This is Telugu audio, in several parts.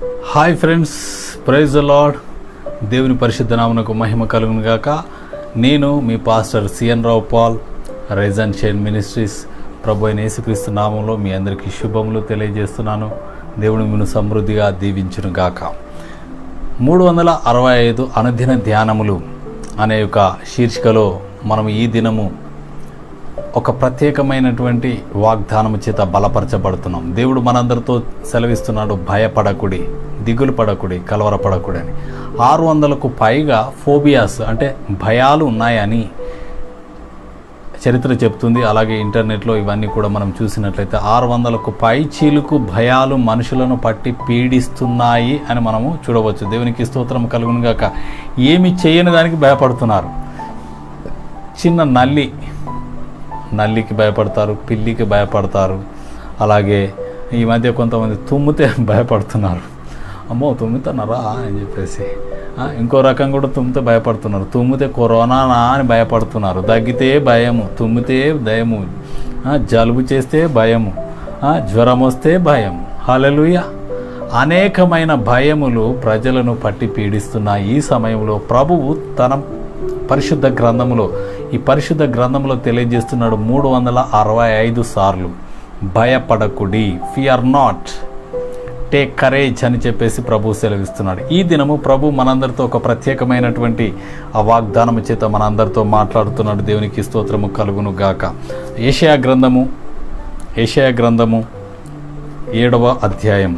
hi friends praise the lord దేవుని పరిశుద్ధ నామనకు మహిమ కలుగును గాక నేను మీ pastor CN Rao Paul rise and shine ministries ప్రభు అయిన యేసుక్రీస్తు నామంలో మీ అందరికీ శుభములు తెలియజేస్తున్నాను దేవుని మిను సమృద్ధిగా దీవించును గాక మూడు వందల అరవై ఐదు అనుదిన ధ్యానములు అనే యొక్క శీర్షికలో మనం ఈ దినము ఒక ప్రత్యేకమైనటువంటి వాగ్దానము చేత బలపరచబడుతున్నాం దేవుడు మనందరితో సెలవిస్తున్నాడు భయపడకుడి దిగులు పడకుడి కలవరపడకుడి అని ఆరు వందలకు పైగా ఫోబియాస్ అంటే భయాలు ఉన్నాయని చరిత్ర చెప్తుంది అలాగే ఇంటర్నెట్లో ఇవన్నీ కూడా మనం చూసినట్లయితే ఆరు వందలకు పై చీలుకు భయాలు మనుషులను పట్టి పీడిస్తున్నాయి అని మనము చూడవచ్చు దేవునికి స్తోత్రం కలుగును గాక ఏమి చేయని దానికి భయపడుతున్నారు చిన్న నల్లి నల్లికి భయపడతారు పిల్లికి భయపడతారు అలాగే ఈ మధ్య కొంతమంది తుమ్మితే భయపడుతున్నారు అమ్మో తుమ్ముతున్నారా అని చెప్పేసి ఆ, ఇంకో రకం కూడా తుమ్మితే భయపడుతున్నారు తుమ్మితే కరోనానా అని భయపడుతున్నారు దగ్గితే భయము తుమ్మితే దయము ఆ, జలుబు చేస్తే భయము ఆ, జ్వరం వస్తే భయం హలలుయ అనేకమైన భయములు ప్రజలను పట్టి పీడిస్తున్న ఈ సమయంలో ప్రభువు తన పరిశుద్ధ గ్రంథములో ఈ పరిశుద్ధ గ్రంథంలో తెలియజేస్తున్నాడు మూడు వందల అరవై ఐదు సార్లు భయపడకుడి ఫియర్ నాట్ టేక్ కరేజ్ అని చెప్పేసి ప్రభు సెలవిస్తున్నాడు ఈ దినము ప్రభు మనందరితో ఒక ప్రత్యేకమైనటువంటి ఆ వాగ్దానము చేత మనందరితో మాట్లాడుతున్నాడు దేవునికి స్తోత్రము కలుగును గాక ఏషయా గ్రంథము ఏషయా గ్రంథము ఏడవ అధ్యాయం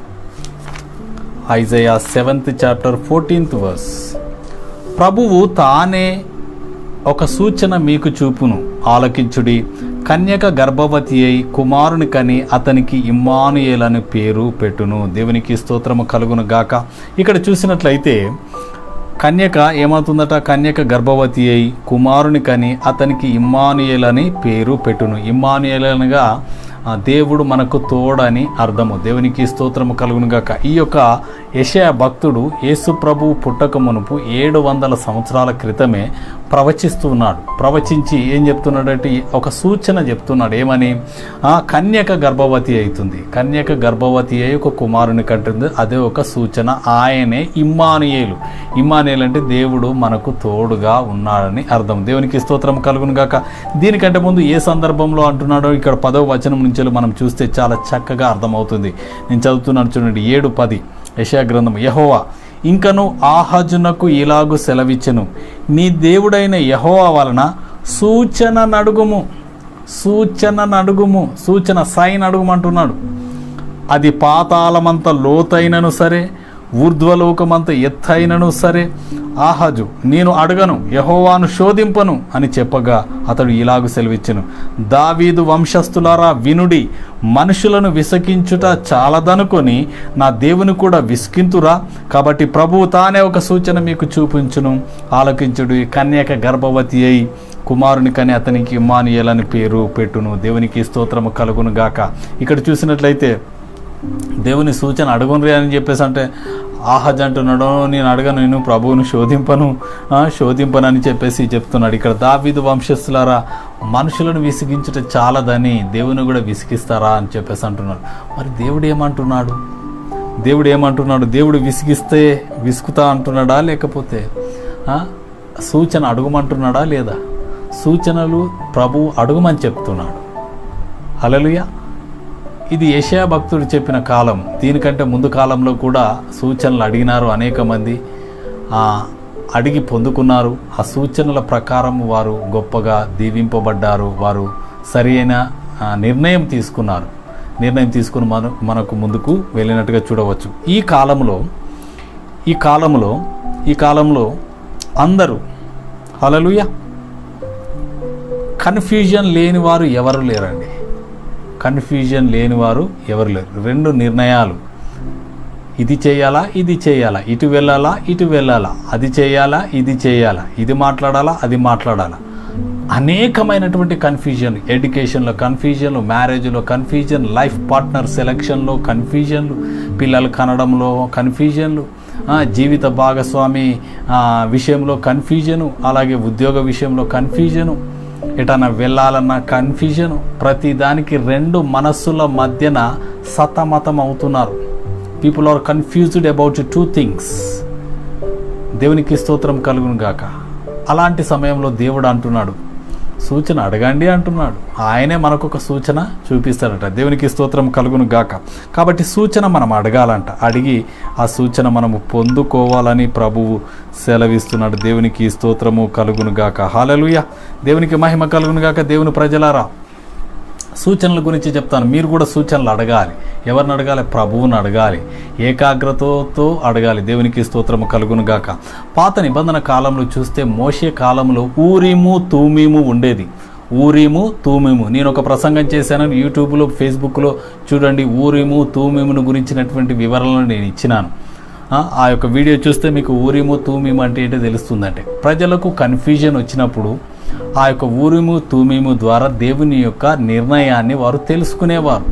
Isaiah seventh chapter fourteenth verse ప్రభువు తానే ఒక సూచన మీకు చూపును ఆలకించుడి కన్యక గర్భవతి అయి కుమారుని కని అతనికి ఇమ్మానుయేల్ అని పేరు పెట్టును దేవునికి స్తోత్రము కలుగును గాక ఇక్కడ చూసినట్లయితే కన్యక ఏమవుతుందట కన్యక గర్భవతి అయి కుమారుని కని అతనికి ఇమ్మానుయేల్ అని పేరు పెట్టును ఇమ్మానుయేల్ అనగా ఆ, దేవుడు మనకు తోడని అర్థము దేవునికి స్తోత్రము కలుగును గాక ఈ యొక్క యెషయా భక్తుడు యేసు ప్రభువు పుట్టక మునుపు ఏడు వందల సంవత్సరాల క్రితమే ప్రవచిస్తూ ఉన్నాడు ప్రవచించి ఏం చెప్తున్నాడంటే ఒక సూచన చెప్తున్నాడు ఏమని ఆ కన్యక గర్భవతి అవుతుంది కన్యక గర్భవతి అయి ఒక కుమారుని కంటుంది అదే ఒక సూచన ఆయనే ఇమ్మానుయేలు ఇమ్మానుయేలు అంటే దేవుడు మనకు తోడుగా ఉన్నాడని అర్థం దేవునికి స్తోత్రం కలుగును గాక దీనికంటే ముందు ఏ సందర్భంలో అంటున్నాడో ఇక్కడ పదవ వచనం నుంచి మనం చూస్తే చాలా చక్కగా అర్థమవుతుంది నేను చదువుతున్నాను చూడండి ఏడు పది యశా గ్రంథం యహోవా ఇంకను ఆహజునకు ఇలాగు సెలవిచ్చెను నీ దేవుడైన యహోవా వలన సూచన నడుగుము సూచన నడుగుము సూచన సైన్ అడుగుమంటున్నాడు అది పాతాళమంత లోతైనను సరే ఊర్ధ్వలోకమంత ఎత్తైనను సరే ఆహాజు నేను అడగను యహోవాను శోధింపను అని చెప్పగా అతడు ఇలాగు సెలవిచ్చెను దావీదు వంశస్థులారా వినుడి మనుషులను విసకించుట చాలదనుకొని నా దేవుని కూడా విసికింతురా కాబట్టి ప్రభువు తానే ఒక సూచన మీకు చూపించును ఆలకించుడు కన్యక గర్భవతి అయి కుమారుని కని అతనికి ఇమ్మానుయేలని పేరు పెట్టును దేవునికి స్తోత్రము కలుగును గాక ఇక్కడ చూసినట్లయితే దేవుని సూచన అడుగునరి అని చెప్పేసి అంటే ఆహజ్ అంటున్నాడు నేను అడగను నేను ప్రభువును శోధింపను ఆ, శోధింపను అని చెప్పేసి చెప్తున్నాడు ఇక్కడ దావీదు వంశస్థులారా మనుషులను విసిగించుట చాలదని దేవుని కూడా విసిగిస్తారా అని చెప్పేసి అంటున్నాడు మరి దేవుడు ఏమంటున్నాడు దేవుడు ఏమంటున్నాడు దేవుడు విసిగిస్తే విసుకుతా అంటున్నాడా లేకపోతే ఆ, సూచన అడుగుమంటున్నాడా లేదా సూచనలు ప్రభు అడుగుమని చెప్తున్నాడు హలలుయా ఇది ఏషియా భక్తుడు చెప్పిన కాలం దీనికంటే ముందు కాలంలో కూడా సూచనలు అడిగినారు అనేక మంది ఆ, అడిగి పొందుకున్నారు ఆ సూచనల ప్రకారం వారు గొప్పగా దీవింపబడ్డారు వారు సరైన ఆ, నిర్ణయం తీసుకున్నారు నిర్ణయం తీసుకుని మన మనకు ముందుకు వెళ్ళినట్టుగా చూడవచ్చు ఈ కాలంలో ఈ కాలంలో ఈ కాలంలో అందరూ హలలుయ కన్ఫ్యూజన్ లేని వారు ఎవరు లేరండి కన్ఫ్యూజన్ లేనివారు ఎవరు లేరు రెండు నిర్ణయాలు ఇది చేయాలా ఇది చేయాలా ఇటు వెళ్ళాలా ఇటు వెళ్ళాలా అది చేయాలా ఇది చేయాలా ఇది మాట్లాడాలా అది మాట్లాడాలా అనేకమైనటువంటి కన్ఫ్యూజన్ ఎడ్యుకేషన్లో కన్ఫ్యూజన్లు మ్యారేజ్లో కన్ఫ్యూజన్ లైఫ్ పార్ట్నర్ సెలక్షన్లో కన్ఫ్యూజన్లు పిల్లలు కనడంలో కన్ఫ్యూజన్లు ఆ, జీవిత భాగస్వామి ఆ, విషయంలో కన్ఫ్యూజను అలాగే ఉద్యోగ విషయంలో కన్ఫ్యూజను ఎటన్నా వెళ్ళాలన్న కన్ఫ్యూజన్ ప్రతి దానికి రెండు మనస్సుల మధ్యన సతమతం అవుతున్నారు people are confused about two things దేవునికి స్తోత్రం కలుగును గాక అలాంటి సమయంలో దేవుడు అంటున్నాడు సూచన అడగండి అంటున్నాడు ఆయనే మనకు ఒక సూచన చూపిస్తాడట దేవునికి స్తోత్రం కలుగును గాక కాబట్టి సూచన మనం అడగాలంట అడిగి ఆ సూచన మనము పొందుకోవాలని ప్రభువు సెలవిస్తున్నాడు దేవునికి స్తోత్రము కలుగును గాక హాలలుయ దేవునికి మహిమ కలుగును గాక దేవుని ప్రజలారా సూచనల గురించి చెప్తాను మీరు కూడా సూచనలు అడగాలి ఎవరిని అడగాలి ప్రభువుని అడగాలి ఏకాగ్రతతో అడగాలి దేవునికి స్తోత్రము కలుగును గాక పాత నిబంధన కాలంలో చూస్తే మోషే కాలంలో ఊరిము తూమీము ఉండేది ఊరిము తూమీము నేను ఒక ప్రసంగం చేశాను యూట్యూబ్లో ఫేస్బుక్లో చూడండి ఊరిము తూమీమును గురించినటువంటి వివరణలు నేను ఇచ్చినాను ఆ, ఆ యొక్క వీడియో చూస్తే మీకు ఊరిము తూమీము అంటే ఏంటో తెలుస్తుందంటే ప్రజలకు కన్ఫ్యూజన్ వచ్చినప్పుడు ఆ యొక్క ఊరిము తూమీము ద్వారా దేవుని యొక్క నిర్ణయాన్ని వారు తెలుసుకునేవారు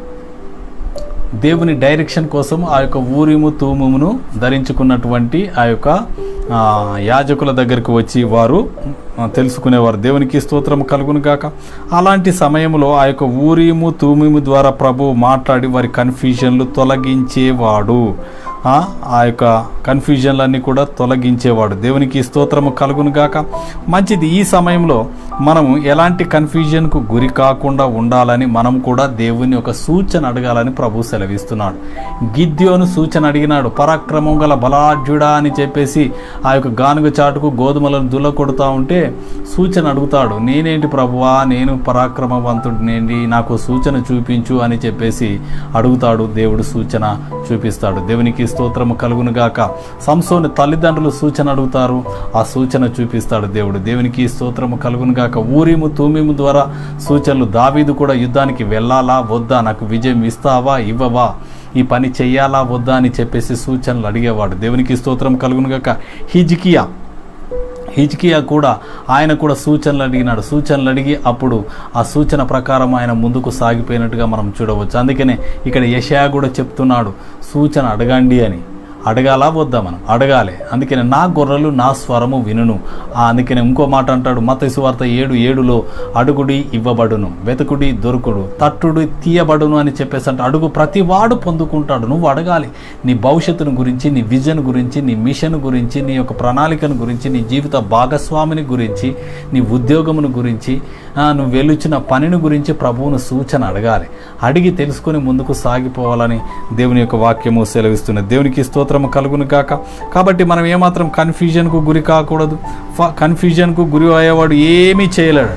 దేవుని డైరెక్షన్ కోసం ఆ యొక్క ఊరిము తూమును ధరించుకున్నటువంటి ఆ యొక్క ఆ, యాజకుల దగ్గరికి వచ్చి వారు ఆ, తెలుసుకునేవారు దేవునికి స్తోత్రం కలుగును గాక అలాంటి సమయంలో ఆ యొక్క ఊరిము తూమిము ద్వారా ప్రభు మాట్లాడి వారి కన్ఫ్యూజన్లు తొలగించేవాడు ఆ ఆ యొక్క కన్ఫ్యూజన్లన్నీ కూడా తొలగించేవాడు దేవునికి స్తోత్రము కలుగును గాక మంచిది ఈ సమయంలో మనము ఎలాంటి కన్ఫ్యూజన్కు గురి కాకుండా ఉండాలని మనం కూడా దేవుని ఒక సూచన అడగాలని ప్రభు సెలవిస్తున్నాడు గిద్యోను సూచన అడిగినాడు పరాక్రమం గల బలాఢ్యుడా అని చెప్పేసి ఆ యొక్క గానుగ చాటుకు గోధుమలను దుల్ల కొడుతూ ఉంటే సూచన అడుగుతాడు నేనేంటి ప్రభువా నేను పరాక్రమవంతుడినేంటి నాకు సూచన చూపించు అని చెప్పేసి అడుగుతాడు దేవుడు సూచన చూపిస్తాడు దేవునికి స్తోత్రము కలుగును గాక సంసోని తల్లిదండ్రులు సూచన అడుగుతారు ఆ సూచన చూపిస్తాడు దేవుడు దేవునికి స్తోత్రము కలుగును గాక ఊరిము తూమిము ద్వారా సూచనలు దావీదు కూడా యుద్ధానికి వెళ్ళాలా వద్దా నాకు విజయం ఇస్తావా ఇవ్వవా ఈ పని చెయ్యాలా వద్దా అని చెప్పేసి సూచనలు అడిగేవాడు దేవునికి స్తోత్రం కలుగును గాక హిజ్కియా హిజ్కియా కూడా ఆయన కూడా సూచనలు అడిగినాడు సూచనలు అడిగి అప్పుడు ఆ సూచన ప్రకారం ఆయన ముందుకు సాగిపోయినట్టుగా మనం చూడవచ్చు అందుకనే ఇక్కడ యషయా కూడా చెప్తున్నాడు సూచన అడగండి అని అడగాలా వద్దా మనం అడగాలి అందుకనే నా గొర్రెలు నా స్వరము వినును ఆ అందుకనే ఇంకో మాట అంటాడు మత వార్త ఏడు ఏడులో అడుగుడి ఇవ్వబడును వెతుకుడి దొరుకుడు తట్టుడి తీయబడును అని చెప్పేసి అంటే అడుగు ప్రతి వాడు పొందుకుంటాడు నువ్వు అడగాలి నీ భవిష్యత్తును గురించి నీ విజన్ గురించి నీ మిషన్ గురించి నీ యొక్క ప్రణాళికను గురించి నీ జీవిత భాగస్వామిని గురించి నీ ఉద్యోగమును గురించి ఆ, నువ్వు వెళ్ళొచ్చిన పనిని గురించి ప్రభువును సూచన అడగాలి అడిగి తెలుసుకొని ముందుకు సాగిపోవాలని దేవుని యొక్క వాక్యము సెలవిస్తున్నది దేవునికి స్తోత్రము కలుగును కాక కాబట్టి మనం ఏమాత్రం కన్ఫ్యూజన్కు గురి కాకూడదు ఫ- కన్ఫ్యూజన్కు గురి అయ్యేవాడు ఏమీ చేయలేడు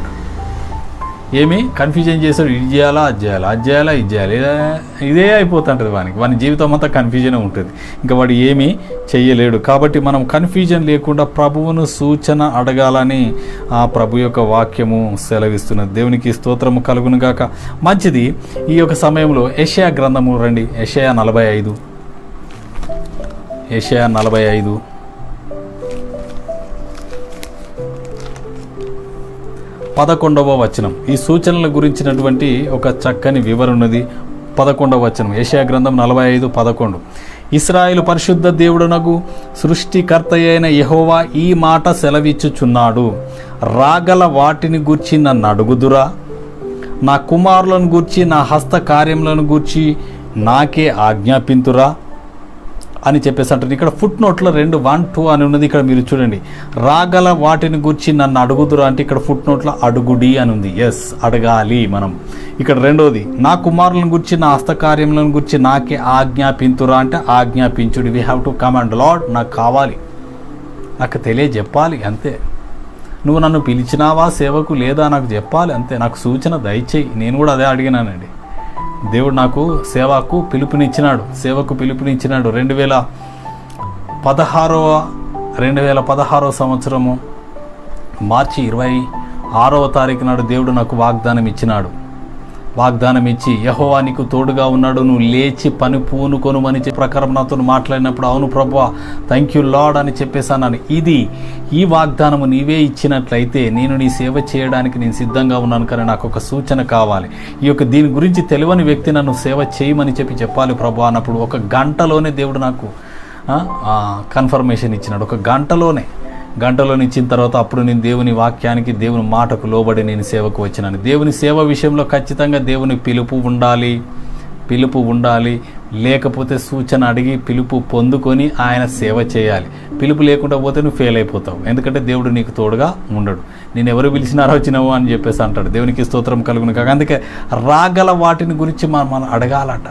ఏమి కన్ఫ్యూజన్ చేశాడు ఇది చేయాలా అది చేయాలా అది చేయాలా ఇది చేయాలి ఇదే- ఇదే అయిపోతుంటుంది వానికి వాని జీవితం అంతా కన్ఫ్యూజన్ ఉంటుంది ఇంకా వాడు ఏమీ చెయ్యలేడు కాబట్టి మనం కన్ఫ్యూజన్ లేకుండా ప్రభువును సూచన అడగాలని ఆ ప్రభు యొక్క వాక్యము సెలవిస్తున్నది దేవునికి స్తోత్రము కలుగును గాక మంచిది ఈ యొక్క సమయంలో యెషయా గ్రంథము రండి యెషయా నలభై ఐదు యెషయా నలభై ఐదు పదకొండవ వచనం ఈ సూచనల గురించినటువంటి ఒక చక్కని వివరణ ఉన్నది పదకొండవ వచనం ఏషియా గ్రంథం నలభై ఐదు పదకొండు ఇస్రాయేలు పరిశుద్ధ దేవుడునగు సృష్టికర్త అయిన యెహోవా ఈ మాట సెలవిచ్చుచున్నాడు రాగల వాటిని గూర్చి నన్ను అడుగుదురా నా కుమారులను గూర్చి నా హస్త కార్యములను గూర్చి నాకే ఆజ్ఞాపింతురా అని చెప్పేసి అంటారు ఇక్కడ ఫుట్ నోట్లో రెండు వన్ టూ అని ఉన్నది ఇక్కడ మీరు చూడండి రాగల వాటిని గురించి నన్ను అడుగుదురు అంటే ఇక్కడ ఫుట్ నోట్లో అడుగుడి అని ఉంది ఎస్ అడగాలి మనం ఇక్కడ రెండోది నా కుమారులను గురించి నా హస్తకార్యములను గురించి నాకే ఆజ్ఞాపింతురా అంటే ఆజ్ఞాపించుడి we have to command lord నాకు కావాలి నాకు తెలియజెప్పాలి అంతే నువ్వు నన్ను పిలిచినావా సేవకు లేదా నాకు చెప్పాలి అంతే నాకు సూచన దయచేయి నేను కూడా అదే అడిగినానండి దేవుడు నాకు సేవకు పిలుపునిచ్చినాడు సేవకు పిలుపునిచ్చినాడు రెండు వేల పదహారవ రెండు వేల పదహారవ సంవత్సరము మార్చి ఇరవై ఆరవ తారీఖు నాడు దేవుడు నాకు వాగ్దానం ఇచ్చినాడు వాగ్దానం ఇచ్చి యహోవా నీకు తోడుగా ఉన్నాడు నువ్వు లేచి పని పూనుకొనుమని చెప్పి ప్రకారం నాతో మాట్లాడినప్పుడు అవును ప్రభు థ్యాంక్ యూ లాడ్ అని చెప్పేసాను ఇది ఈ వాగ్దానము నీవే ఇచ్చినట్లయితే నేను నీ సేవ చేయడానికి నేను సిద్ధంగా ఉన్నాను కానీ నాకు ఒక సూచన కావాలి ఈ యొక్క దీని గురించి తెలియని వ్యక్తి నన్ను సేవ చేయమని చెప్పి చెప్పాలి ప్రభు అన్నప్పుడు ఒక గంటలోనే దేవుడు నాకు కన్ఫర్మేషన్ ఇచ్చినాడు ఒక గంటలోనే గంటలోని ఇచ్చిన తర్వాత అప్పుడు నేను దేవుని వాక్యానికి దేవుని మాటకు లోబడి నేను సేవకు వచ్చినాను దేవుని సేవ విషయంలో ఖచ్చితంగా దేవుని పిలుపు ఉండాలి పిలుపు ఉండాలి లేకపోతే సూచన అడిగి పిలుపు పొందుకొని ఆయన సేవ చేయాలి పిలుపు లేకుండా పోతే నువ్వు ఫెయిల్ అయిపోతావు ఎందుకంటే దేవుడు నీకు తోడుగా ఉండడు నేను ఎవరు పిలిచినారో వచ్చినావు అని చెప్పేసి అంటాడు దేవునికి స్తోత్రం కలుగును కాక అందుకే రాగల వాటిని గురించి మనం మనం అడగాలట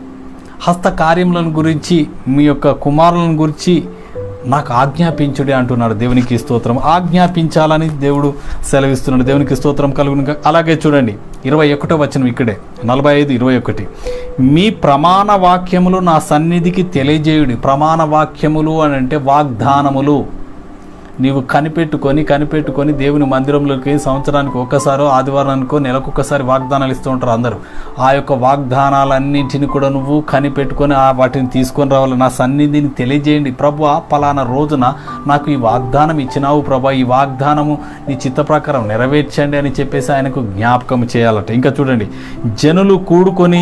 హస్త కార్యములను గురించి మీ యొక్క కుమారులను గురించి నాకు ఆజ్ఞాపించుడి అంటున్నాడు దేవునికి స్తోత్రం ఆజ్ఞాపించాలని దేవుడు సెలవిస్తున్నాడు దేవునికి స్తోత్రం కలుగును గా- అలాగే చూడండి ఇరవై ఒకటో వచనం ఇక్కడే నలభై ఐదు ఇరవై ఒకటి మీ ప్రమాణ వాక్యములు నా సన్నిధికి తెలియజేయుడి ప్రమాణ వాక్యములు అని అంటే వాగ్దానములు నీవు కనిపెట్టుకొని కనిపెట్టుకొని దేవుని మందిరంలోకి సంవత్సరానికి ఒక్కసారో ఆదివారానికో నెలకొకసారి వాగ్దానాలు ఇస్తూ ఉంటారు అందరూ ఆ యొక్క వాగ్దానాలన్నింటిని కూడా నువ్వు కనిపెట్టుకొని ఆ వాటిని తీసుకొని రావాలి నా సన్నిధిని తెలియజేయండి ప్రభు పలానా రోజున నాకు ఈ వాగ్దానం ఇచ్చినావు ప్రభా ఈ వాగ్దానము నీ చిత్త ప్రకారం నెరవేర్చండి అని చెప్పేసి ఆయనకు జ్ఞాపకం చేయాలట ఇంకా చూడండి జనులు కూడుకొని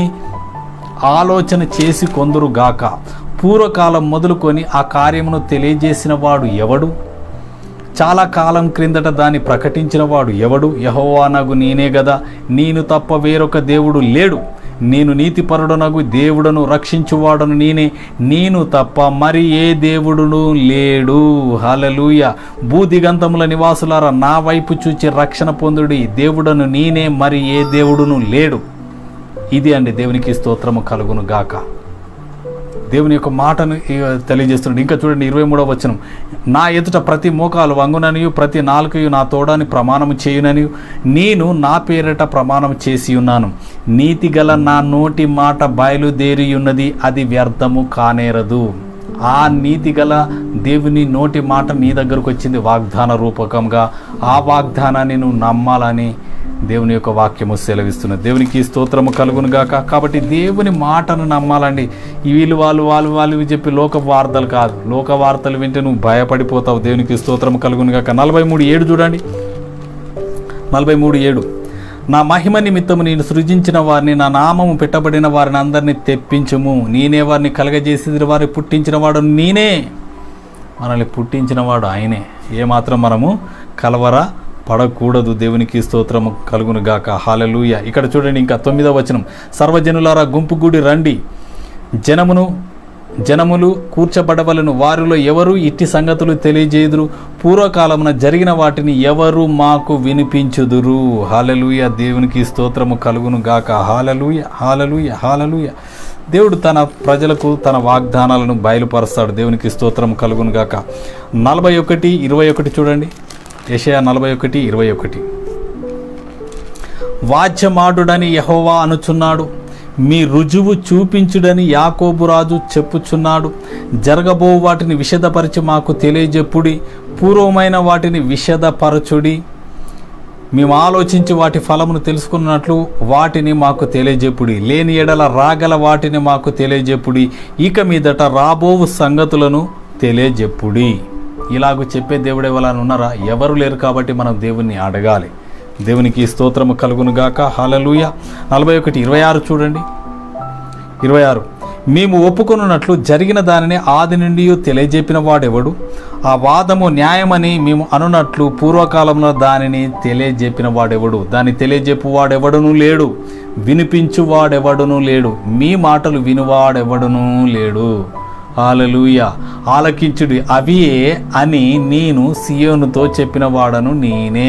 ఆలోచన చేసి కొందరు గాక పూర్వకాలం మొదలుకొని ఆ కార్యమును తెలియజేసిన వాడు ఎవడు చాలా కాలం క్రిందట దాన్ని ప్రకటించిన వాడు ఎవడు యహోవానగు నేనే గదా నేను తప్ప వేరొక దేవుడు లేడు నేను నీతిపరుడనగు దేవుడను రక్షించువాడను నేనే నేను తప్ప మరి ఏ దేవుడును లేడు హలలుయ భూదిగంతముల నివాసులారా నా వైపు చూచి రక్షణ పొందుడి దేవుడను నేనే మరి ఏ దేవుడును లేడు ఇది అండి దేవునికి స్తోత్రము కలుగును గాక దేవుని యొక్క మాటను ఇక తెలియజేస్తున్నాడు ఇంకా చూడండి ఇరవై మూడవ వచనం నా ఎదుట ప్రతి మోకాలు వంగుననియు ప్రతి నాలుకయు నా తోడని ప్రమాణం చేయుననియు నేను నా పేరిట ప్రమాణం చేసి ఉన్నాను నీతి గల నా నోటి మాట బయలుదేరి ఉన్నది అది వ్యర్థము కానేరదు ఆ నీతి గల దేవుని నోటి మాట నీ దగ్గరకు వచ్చింది వాగ్దాన రూపకంగా ఆ వాగ్దానాన్ని నువ్వు నమ్మాలని దేవుని యొక్క వాక్యము సెలవిస్తున్నది దేవునికి స్తోత్రము కలుగును గాక కాబట్టి దేవుని మాటను నమ్మాలండి ఈ వీళ్ళు వాళ్ళు వాళ్ళు వాళ్ళు చెప్పి లోక వార్తలు కాదు లోక వార్తలు వింటే నువ్వు భయపడిపోతావు దేవునికి స్తోత్రము కలుగును గాక నలభై మూడు ఏడు చూడండి నలభై మూడు ఏడు నా మహిమ నిమిత్తము నేను సృజించిన వారిని నా నామము పెట్టబడిన వారిని అందరినీ తెప్పించుము నేనే వారిని కలగజేసి వారిని పుట్టించిన వాడు నేనే మనల్ని పుట్టించినవాడు ఆయనే ఏమాత్రం మనము కలవర పడకూడదు దేవునికి స్తోత్రము కలుగును గాక హాలలుయ ఇక్కడ చూడండి ఇంకా తొమ్మిదవ వచనం సర్వజనులారా గుంపు గుడి రండి జనమును జనములు కూర్చబడవలను వారిలో ఎవరు ఇట్టి సంగతులు తెలియజేయుదురు పూర్వకాలమున జరిగిన వాటిని ఎవరు మాకు వినిపించుదురు హాలలుయ దేవునికి స్తోత్రము కలుగును గాక హాలలుయ హాలలుయ హాలలుయ దేవుడు తన ప్రజలకు తన వాగ్దానాలను బయలుపరుస్తాడు దేవునికి స్తోత్రం కలుగును గాక నలభై ఒకటి ఇరవై ఒకటి చూడండి యషయా నలభై ఒకటి ఇరవై ఒకటి వాద్యమాడుడని యహోవా అనుచున్నాడు మీ రుజువు చూపించుడని యాకోబు రాజు చెప్పుచున్నాడు జరగబో వాటిని విషదపరిచి మాకు తెలియజెప్పుడి పూర్వమైన వాటిని విషదపరచుడి మేము ఆలోచించి వాటి ఫలమును తెలుసుకున్నట్లు వాటిని మాకు తెలియజెప్పుడి లేని ఎడల రాగల వాటిని మాకు తెలియజెప్పుడి ఇక మీదట రాబోవు సంగతులను తెలియజెప్పుడి ఇలాగ చెప్పే దేవుడు ఎవరైనా ఉన్నారా ఎవరు లేరు కాబట్టి మనం దేవుణ్ణి అడగాలి దేవునికి స్తోత్రము కలుగును గాక హలలుయ నలభై ఒకటి ఇరవై ఆరు చూడండి ఇరవై ఆరు మేము ఒప్పుకొనున్నట్లు జరిగిన దానిని ఆది నుండి తెలియజెప్పిన వాడెవడు ఆ వాదము న్యాయమని మేము అనున్నట్లు పూర్వకాలంలో దానిని తెలియజెప్పిన వాడెవడు దాన్ని తెలియజెప్పు వాడెవడును లేడు వినిపించు వాడెవడును లేడు మీ మాటలు వినువాడెవడును లేడు హాలలుయ ఆలకించుడి అవియే అని నేను సియోనుతో చెప్పిన వాడను నేనే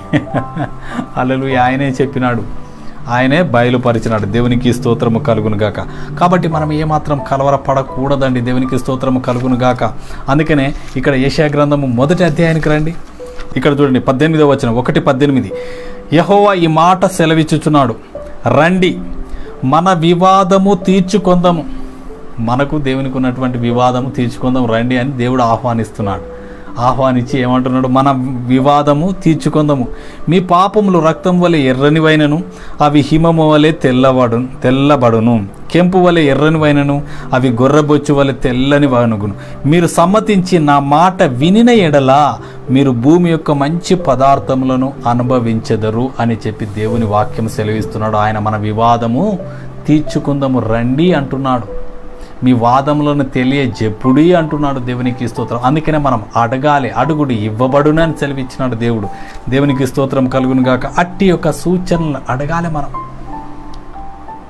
హాలలుయ ఆయనే చెప్పినాడు ఆయనే బయలుపరిచినాడు దేవునికి స్తోత్రము కలుగును గాక కాబట్టి మనం ఏమాత్రం కలవరపడకూడదండి దేవునికి స్తోత్రము కలుగును గాక అందుకనే ఇక్కడ ఏషియా గ్రంథము మొదటి అధ్యాయానికి రండి ఇక్కడ చూడండి పద్దెనిమిదో వచ్చిన ఒకటి పద్దెనిమిది యహోవా ఈ మాట సెలవిచ్చుచున్నాడు రండి మన వివాదము తీర్చుకొందము మనకు దేవునికి ఉన్నటువంటి వివాదము తీర్చుకుందాం రండి అని దేవుడు ఆహ్వానిస్తున్నాడు ఆహ్వానించి ఏమంటున్నాడు మన వివాదము తీర్చుకుందాము మీ పాపములు రక్తం వలె ఎర్రనివైనను అవి హిమము వలె తెల్లబడు తెల్లబడును కెంపు వలె ఎర్రనివైనను అవి గొర్రెబొచ్చు వలె తెల్లని వనుగును మీరు సమ్మతించి నా మాట వినిన ఎడల మీరు భూమి యొక్క మంచి పదార్థములను అనుభవించెదరు అని చెప్పి దేవుని వాక్యం సెలవిస్తున్నాడు ఆయన మన వివాదము తీర్చుకుందాము రండి అంటున్నాడు మీ వాదములను తెలియజెప్పుడి అంటున్నాడు దేవునికి స్తోత్రం అందుకనే మనం అడగాలి అడుగుడు ఇవ్వబడును అని సెలవిచ్చినాడు దేవుడు దేవునికి స్తోత్రం కలుగును గాక అట్టి యొక్క సూచనలు అడగాలి మనం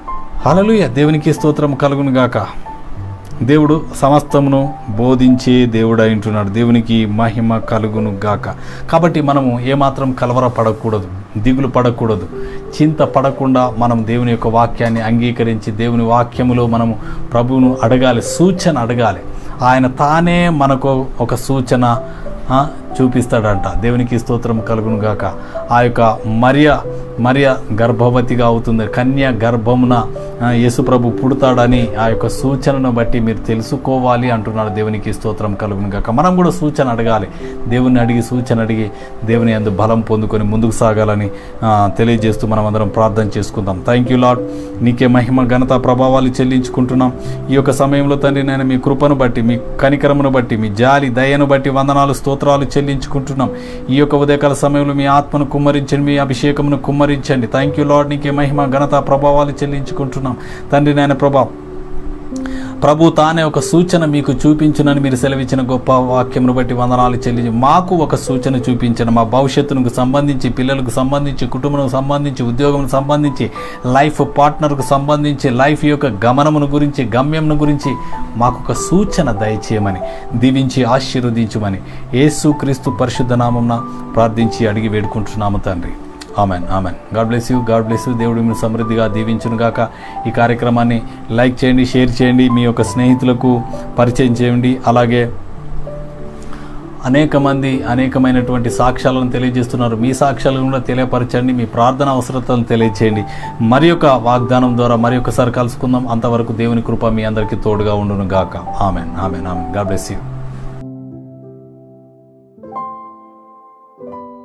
హల్లెలూయ దేవునికి స్తోత్రం కలుగును గాక దేవుడు సమస్తమును బోధించే దేవుడు అంటున్నాడు దేవునికి మహిమ కలుగును గాక కాబట్టి మనము ఏమాత్రం కలవర పడకూడదు దిగులు పడకూడదు చింత పడకుండా మనం దేవుని యొక్క వాక్యాన్ని అంగీకరించి దేవుని వాక్యములో మనము ప్రభువును అడగాలి సూచన అడగాలి ఆయన తానే మనకు ఒక సూచన ఆ, చూపిస్తాడంట దేవునికి స్తోత్రం కలుగును గాక ఆ యొక్క మరియ మరియ గర్భవతిగా అవుతుంది కన్య గర్భమున ఆ, యేసుప్రభు పుడతాడని ఆ యొక్క సూచనను బట్టి మీరు తెలుసుకోవాలి అంటున్నాడు దేవునికి స్తోత్రం కలుగును గాక మనం కూడా సూచన అడగాలి దేవుని అడిగి సూచన అడిగి దేవుని అందు బలం పొందుకొని ముందుకు సాగాలని ఆ, తెలియజేస్తూ మనం అందరం ప్రార్థన చేసుకుందాం థ్యాంక్ యూ లాడ్ నీకే మహిమ ఘనత ప్రభావాలు చెల్లించుకుంటున్నాం ఈ యొక్క సమయంలో తండ్రి నేను మీ కృపను బట్టి మీ కనికరమును బట్టి మీ జాలి దయను బట్టి వందనాలు స్తోత్రాలు చెల్లించుకుంటున్నాం ఈ యొక్క ఉదయకాల సమయంలో మీ ఆత్మను కుమ్మరించండి మీ అభిషేకమును కుమ్మరించండి థ్యాంక్ యూ లాడ్ నీకే మహిమ ఘనత ప్రభావాలు చెల్లించుకుంటున్నాం తండ్రి నాయన ప్రభా ప్రభు తానే ఒక సూచన మీకు చూపించునని మీరు సెలవిచ్చిన గొప్ప వాక్యమును బట్టి వందనాలు చెల్లించి మాకు ఒక సూచన చూపించిన మా భవిష్యత్తుకు సంబంధించి పిల్లలకు సంబంధించి కుటుంబం సంబంధించి ఉద్యోగం సంబంధించి లైఫ్ పార్ట్నర్కు సంబంధించి లైఫ్ యొక్క గమనమును గురించి గమ్యంను గురించి మాకు ఒక సూచన దయచేయమని దీవించి ఆశీర్వదించమని యేసు క్రీస్తు పరిశుద్ధ నామంన ప్రార్థించి అడిగి వేడుకుంటున్నాము తండ్రి amen amen God bless you God bless you దేవుడు మీరు సమృద్ధిగా దీవించును గాక ఈ కార్యక్రమాన్ని లైక్ చేయండి షేర్ చేయండి మీ యొక్క స్నేహితులకు పరిచయం చేయండి అలాగే అనేక మంది అనేకమైనటువంటి సాక్ష్యాలను తెలియజేస్తున్నారు మీ సాక్ష్యాలను కూడా తెలియపరచండి మీ ప్రార్థన అవసరతలను తెలియచేయండి మరి యొక్క వాగ్దానం ద్వారా మరి ఒకసారి కలుసుకుందాం అంతవరకు దేవుని కృప మీ అందరికీ తోడుగా ఉండును గాక amen amen amen God bless you